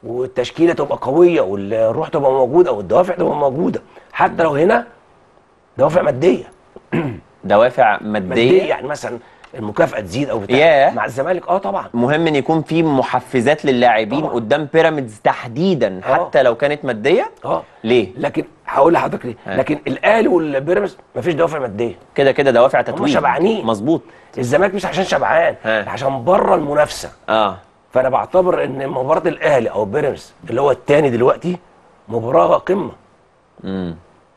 والتشكيله تبقى قويه والروح تبقى موجوده والدوافع تبقى موجوده حتى لو هنا دوافع ماديه دوافع ماديه ماديه يعني مثلا المكافاه تزيد او بتاع ياه. مع الزمالك اه طبعا مهم ان يكون في محفزات للاعبين طبعاً. قدام بيراميدز تحديدا آه. حتى لو كانت ماديه اه ليه لكن هقول لحضرتك ليه ها. لكن الاهلي والبيراميدز مفيش دوافع ماديه كده كده دوافع تتويج شبعانين. مظبوط الزمالك مش عشان شبعان ها. عشان بره المنافسه اه فانا بعتبر ان مباراه الاهلي او بيراميدز اللي هو الثاني دلوقتي مباراه قمه امم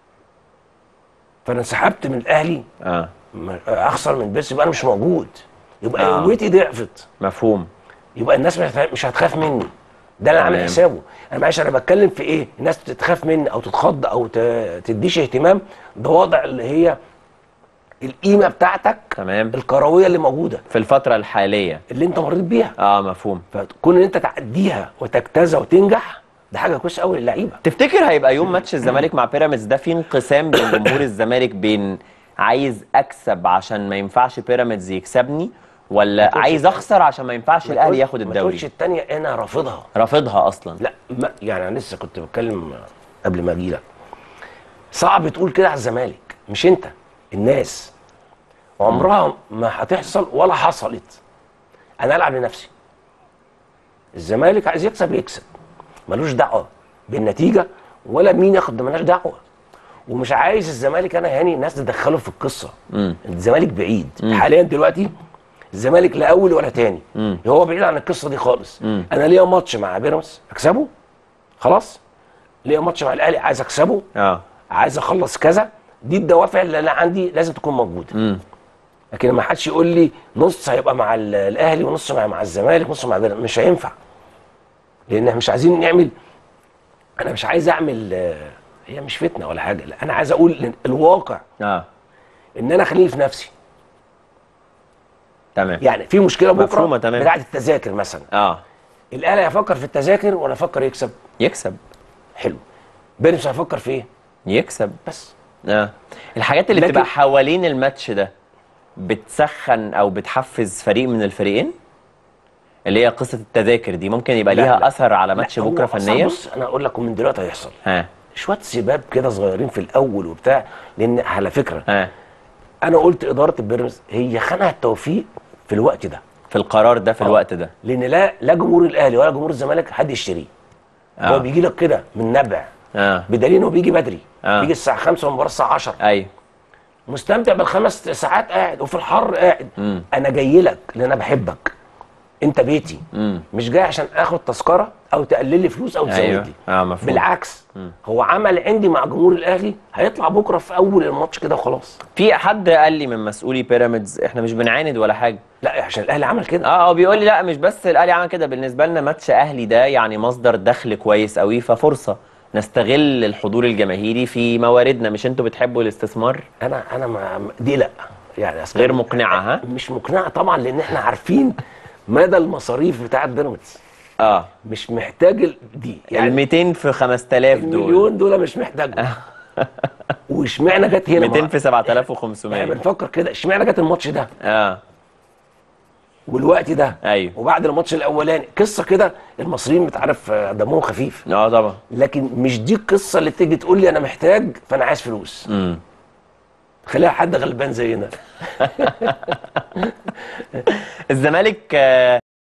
فانا انسحبت من الاهلي اه م- اخسر من بيراميدز يبقى انا مش موجود يبقى آه. قوتي ضعفت مفهوم يبقى الناس مش هتخاف- مش هتخاف مني ده اللي انا عامل تمام. حسابه انا معلش انا بتكلم في ايه الناس تخاف مني او تتخض او ت- تديش اهتمام ده وضع اللي هي القيمه بتاعتك تمام الكرويه اللي موجوده في الفتره الحاليه اللي انت مريت بيها اه مفهوم فكون ان انت تعديها وتجتازها وتنجح ده حاجه كويسه قوي للعيبه تفتكر هيبقى يوم ماتش الزمالك مع بيراميدز ده في انقسام بين جمهور الزمالك بين عايز اكسب عشان ما ينفعش بيراميدز يكسبني ولا تقولش عايز اخسر عشان ما ينفعش الاهلي ياخد ما تقولش الدوري الثانيه انا رافضها رافضها اصلا لا ما يعني انا لسه كنت بتكلم قبل ما اجي لك صعب تقول كده على الزمالك مش انت الناس عمرها ما هتحصل ولا حصلت انا العب لنفسي الزمالك عايز يكسب يكسب ملوش دعوه بالنتيجه ولا مين ياخد ملوش دعوه ومش عايز الزمالك انا هاني الناس تدخله في القصه مم. الزمالك بعيد حاليا دلوقتي الزمالك لا اول ولا تاني مم. هو بعيد عن القصه دي خالص مم. انا ليا ماتش مع بيراميدز اكسبه خلاص ليا ماتش مع الاهلي عايز اكسبه اه عايز اخلص كذا دي الدوافع اللي انا عندي لازم تكون موجوده امم لكن ما حدش يقول لي نص هيبقى مع ال- الاهلي ونص مع مع الزمالك ونص مع بيراميدز مش هينفع لان احنا مش عايزين نعمل انا مش عايز اعمل آه، هي مش فتنه ولا حاجه لا انا عايز اقول الواقع اه ان انا خليني في نفسي تمام يعني في مشكله بكره مفهومة تمام. بتاعت التذاكر مثلا اه الاهلي هيفكر في التذاكر ولا يفكر يكسب يكسب حلو بيراميدز هيفكر في ايه يكسب بس اه الحاجات اللي لكن- بتبقى حوالين الماتش ده بتسخن او بتحفز فريق من الفريقين اللي هي قصه التذاكر دي ممكن يبقى لا، ليها لا. اثر على لا، ماتش هو بكره أصلاً فنيا بص انا اقول لك من دلوقتي هيحصل ها شويه سباب كده صغيرين في الاول وبتاع لان على فكره ها انا قلت اداره البيراميدز هي خانها التوفيق في الوقت ده في القرار ده في آه. الوقت ده لان لا لا جمهور الاهلي ولا جمهور الزمالك حد يشتريه آه. هو بيجي لك كده من نبع اه بدليل انه بيجي بدري آه. بيجي الساعه 5 والمباراه الساعه 10 ايوه مستمتع بالخمس ساعات قاعد وفي الحر قاعد مم. انا جاي لك لان انا بحبك انت بيتي امم مش جاي عشان اخد تذكره او تقلل لي فلوس او تزود ايوه لي اه مفهوم بالعكس هو عمل عندي مع جمهور الاهلي هيطلع بكره في اول الماتش كده وخلاص في حد قال لي من مسؤولي بيراميدز احنا مش بنعاند ولا حاجه لا عشان الاهلي عمل كده اه هو بيقول لي لا مش بس الاهلي عمل كده بالنسبه لنا ماتش اهلي ده يعني مصدر دخل كويس قوي ففرصه نستغل الحضور الجماهيري في مواردنا مش انتوا بتحبوا الاستثمار انا انا ما دي لا يعني أصل غير مقنعه ها مش مقنعه طبعا لان احنا عارفين مدى المصاريف بتاعت بيراميدز اه مش محتاج ال- دي ال يعني 200 في 5000 دول المليون دول مش محتاجهم واشمعنى جت هنا 200 ما- في احنا 7500 بنفكر كده اشمعنى جت الماتش ده اه والوقت ده ايوه وبعد الماتش الاولاني قصه كده المصريين انت عارف آه، دمهم خفيف اه طبعا لكن مش دي القصه اللي تيجي تقول لي انا محتاج فانا عايز فلوس امم خليها حد غلبان زينا الزمالك آه،